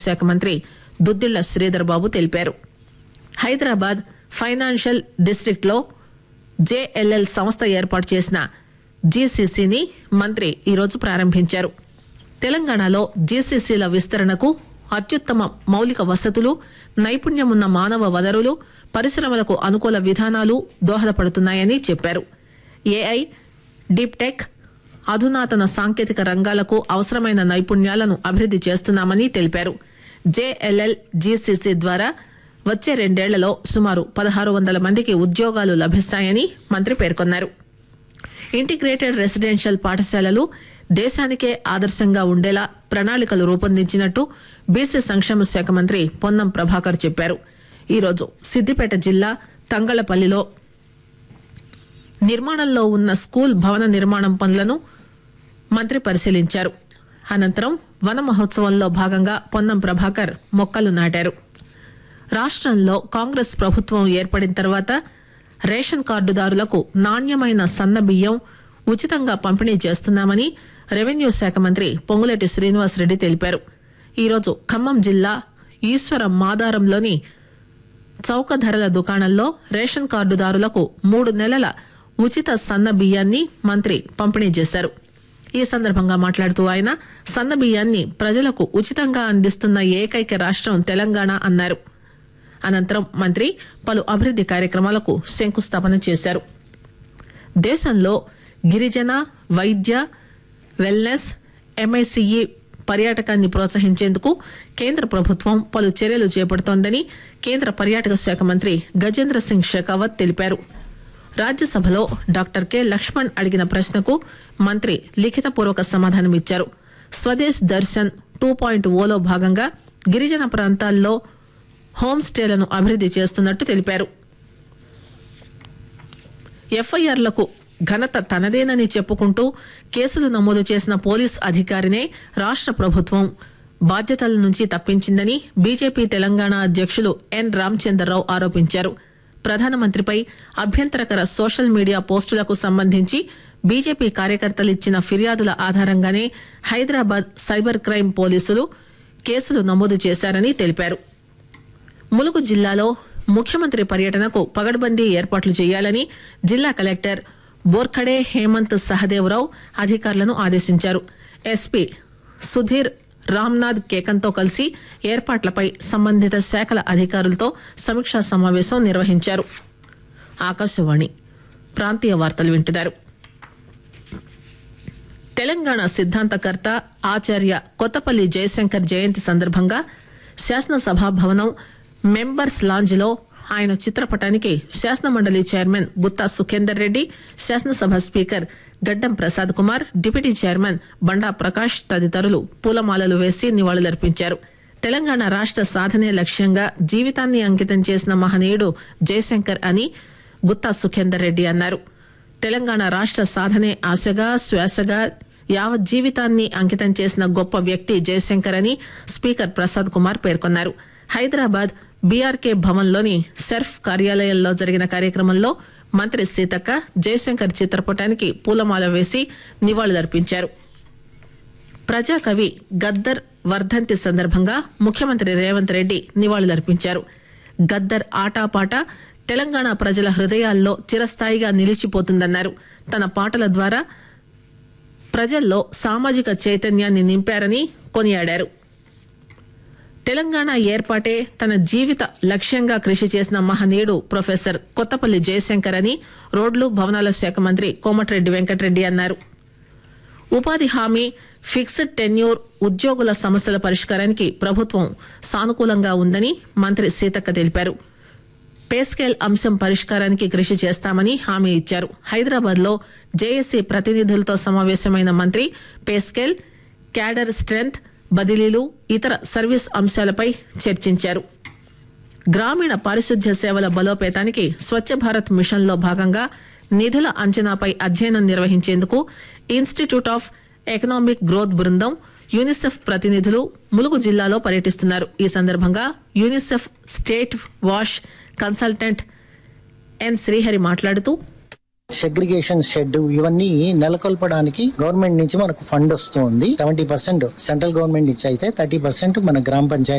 శాఖ మంత్రి దుద్దిళ్ల శ్రీధర్ బాబు తెలిపారు హైదరాబాద్ ఫైనాన్షియల్ డిస్టిక్ట్ లో జేఎల్ఎల్ సంస్థ ఏర్పాటు చేసిన జీసీసీని మంత్రి ఈరోజు ప్రారంభించారు తెలంగాణలో జీసీసీల విస్తరణకు అత్యుత్తమ మౌలిక వసతులు నైపుణ్యమున్న మానవ వనరులు పరిశ్రమలకు అనుకూల విధానాలు దోహదపడుతున్నాయని చెప్పారు ఏఐ డీప్ టెక్ అధునాతన సాంకేతిక రంగాలకు అవసరమైన నైపుణ్యాలను అభివృద్ది చేస్తున్నామని తెలిపారు జేఎల్ఎల్ జీసీసీ ద్వారా వచ్చే రెండేళ్లలో సుమారు పదహారు వందల మందికి ఉద్యోగాలు లభిస్తాయని మంత్రి పేర్కొన్నారు ఇంటిగ్రేటెడ్ రెసిడెన్షియల్ పాఠశాలలు దేశానికే ఆదర్శంగా ఉండేలా ప్రణాళికలు రూపొందించినట్టు బీసీ సంక్షేమ శాఖ మంత్రి పొన్నం ప్రభాకర్ చెప్పారు ఈరోజు సిద్దిపేట జిల్లా తంగళపల్లిలో నిర్మాణంలో ఉన్న స్కూల్ భవన నిర్మాణం పనులను మంత్రి పరిశీలించారు అనంతరం వన మహోత్సవంలో భాగంగా పొన్నం ప్రభాకర్ మొక్కలు నాటారు రాష్ట్రంలో కాంగ్రెస్ ప్రభుత్వం ఏర్పడిన తర్వాత రేషన్ కార్డుదారులకు నాణ్యమైన సన్న బియ్యం ఉచితంగా పంపిణీ చేస్తున్నామని రెవెన్యూ శాఖ మంత్రి పొంగులేటి శ్రీనివాసరెడ్డి తెలిపారు ఈరోజు ఖమ్మం జిల్లా ఈశ్వర మాదారంలోని చౌక ధరల దుకాణంలో రేషన్ కార్డుదారులకు మూడు నెలల ఉచిత సన్న బియ్యాన్ని మంత్రి పంపిణీ చేశారు ఈ సందర్భంగా మాట్లాడుతూ ఆయన సన్న బియ్యాన్ని ప్రజలకు ఉచితంగా అందిస్తున్న ఏకైక రాష్ట్రం తెలంగాణ అన్నారు అనంతరం మంత్రి పలు అభివృద్ది కార్యక్రమాలకు శంకుస్థాపన చేశారు దేశంలో గిరిజన వైద్య వెల్నెస్ ఎంఐసిఈ పర్యాటకాన్ని ప్రోత్సహించేందుకు కేంద్ర ప్రభుత్వం పలు చర్యలు చేపడుతోందని కేంద్ర పర్యాటక శాఖ మంత్రి గజేంద్ర సింగ్ షెకావత్ తెలిపారు రాజ్యసభలో డాక్టర్ కె లక్ష్మణ్ అడిగిన ప్రశ్నకు మంత్రి లిఖితపూర్వక సమాధానమిచ్చారు స్వదేశ్ దర్శన్ టూ పాయింట్ ఓలో భాగంగా గిరిజన ప్రాంతాల్లో హోమ్ స్టేలను అభివృద్ది చేస్తున్నట్టు తెలిపారు ఎఫ్ఐఆర్లకు ఘనత తనదేనని చెప్పుకుంటూ కేసులు నమోదు చేసిన పోలీస్ అధికారినే రాష్ట ప్రభుత్వం బాధ్యతల నుంచి తప్పించిందని బీజేపీ తెలంగాణ అధ్యక్షులు ఎన్ రామచంద్రరావు ఆరోపించారు ప్రధానమంత్రిపై అభ్యంతరకర సోషల్ మీడియా పోస్టులకు సంబంధించి బీజేపీ కార్యకర్తలు ఇచ్చిన ఫిర్యాదుల ఆధారంగానే హైదరాబాద్ సైబర్ క్రైమ్ పోలీసులు కేసులు నమోదు చేశారని తెలిపారు ములుగు జిల్లాలో ముఖ్యమంత్రి పర్యటనకు పగడ్బందీ ఏర్పాట్లు చేయాలని జిల్లా కలెక్టర్ బోర్ఖడే హేమంత్ సహదేవరావు అధికారులను ఆదేశించారు ఎస్పీ సుధీర్ రామ్నాథ్ కేకంతో కలిసి ఏర్పాట్లపై సంబంధిత శాఖల అధికారులతో సమీక్షా సమావేశం నిర్వహించారు ఆకాశవాణి ప్రాంతీయ వార్తలు వింటున్నారు తెలంగాణ సిద్ధాంతకర్త ఆచార్య కొత్తపల్లి జయశంకర్ జయంతి సందర్భంగా శాసనసభా భవనం మెంబర్స్ లాంజ్లో ఆయన చిత్రపటానికి శాసనమండలి చైర్మన్ గుత్తా సుఖేందర్ రెడ్డి శాసనసభ speaker Gaddam Prasad Kumar deputy chairman Banda Prakash తదితరులు పూలమాలలు వేసి నివాళులర్పించారు తెలంగాణ రాష్ట సాధనే లక్ష్యంగా జీవితాన్ని అంకితం చేసిన మహనీయుడు జయశంకర్ అని గుత్తా సుఖేందర్ రెడ్డి అన్నారు తెలంగాణ రాష్ట సాధనే ఆశగా శ్వాసగా యావత్ జీవితాన్ని అంకితం చేసిన గొప్ప వ్యక్తి జయశంకర్ అని స్పీకర్ ప్రసాద్ కుమార్ పేర్కొన్నారు హైదరాబాద్ బీఆర్కే భవన్లోని సెర్ఫ్ కార్యాలయంలో జరిగిన కార్యక్రమంలో మంత్రి సీతక్క జయశంకర్ చిత్రపటానికి పూలమాల వేసి నివాళులర్పించారు ప్రజాకవి గద్దర్ వర్ధంతి సందర్భంగా ముఖ్యమంత్రి రేవంత్ రెడ్డి నివాళులర్పించారు గద్దర్ ఆటాపాట తెలంగాణ ప్రజల హృదయాల్లో చిరస్థాయిగా నిలిచిపోతుందన్నారు తన పాటల ద్వారా ప్రజల్లో సామాజిక చైతన్యాన్ని నింపారని కొనియాడారు తెలంగాణ ఏర్పాటే తన జీవిత లక్ష్యంగా కృషి చేసిన మహనీయుడు ప్రొఫెసర్ కొత్తపల్లి జయశంకర్ అని రోడ్లు భవనాల శాఖ మంత్రి కోమటిరెడ్డి వెంకటరెడ్డి అన్నారు ఉపాధి హామీ ఫిక్స్డ్ టెన్యూర్ ఉద్యోగుల సమస్యల పరిష్కారానికి ప్రభుత్వం సానుకూలంగా ఉందని మంత్రి సీతక్క తెలిపారు పేస్కేల్ అంశం పరిష్కారానికి కృషి చేస్తామని హామీ ఇచ్చారు హైదరాబాద్ లో జేఏసీ ప్రతినిధులతో సమావేశమైన మంత్రి పేస్కేల్ క్యాడర్ స్ట్రెంగ్త్ బదిలీలు ఇతర సర్వీస్ అంశాలపై చర్చించారు గ్రామీణ పారిశుద్ధ్య సేవల బలోపేతానికి స్వచ్ఛ భారత్ మిషన్ లో భాగంగా నిధుల అంచనాపై అధ్యయనం నిర్వహించేందుకు ఇన్స్టిట్యూట్ ఆఫ్ ఎకనామిక్ గ్రోత్ బృందం యూనిసెఫ్ ప్రతినిధులు ములుగు జిల్లాలో పర్యటిస్తున్నారు ఈ సందర్భంగా యూనిసెఫ్ స్టేట్ వాష్ కన్సల్టెంట్ ఎన్ శ్రీహరి మాట్లాడుతూ సెగ్రిగేషన్ షెడ్ ఇవన్నీ నెలకొల్పడానికి గవర్నమెంట్ నుంచి మనకు ఫండ్ వస్తుంది సెవెంటీ పర్సెంట్ సెంట్రల్ గవర్నమెంట్ నుంచి అయితే థర్టీ పర్సెంట్ మన గ్రామ పంచాయతీ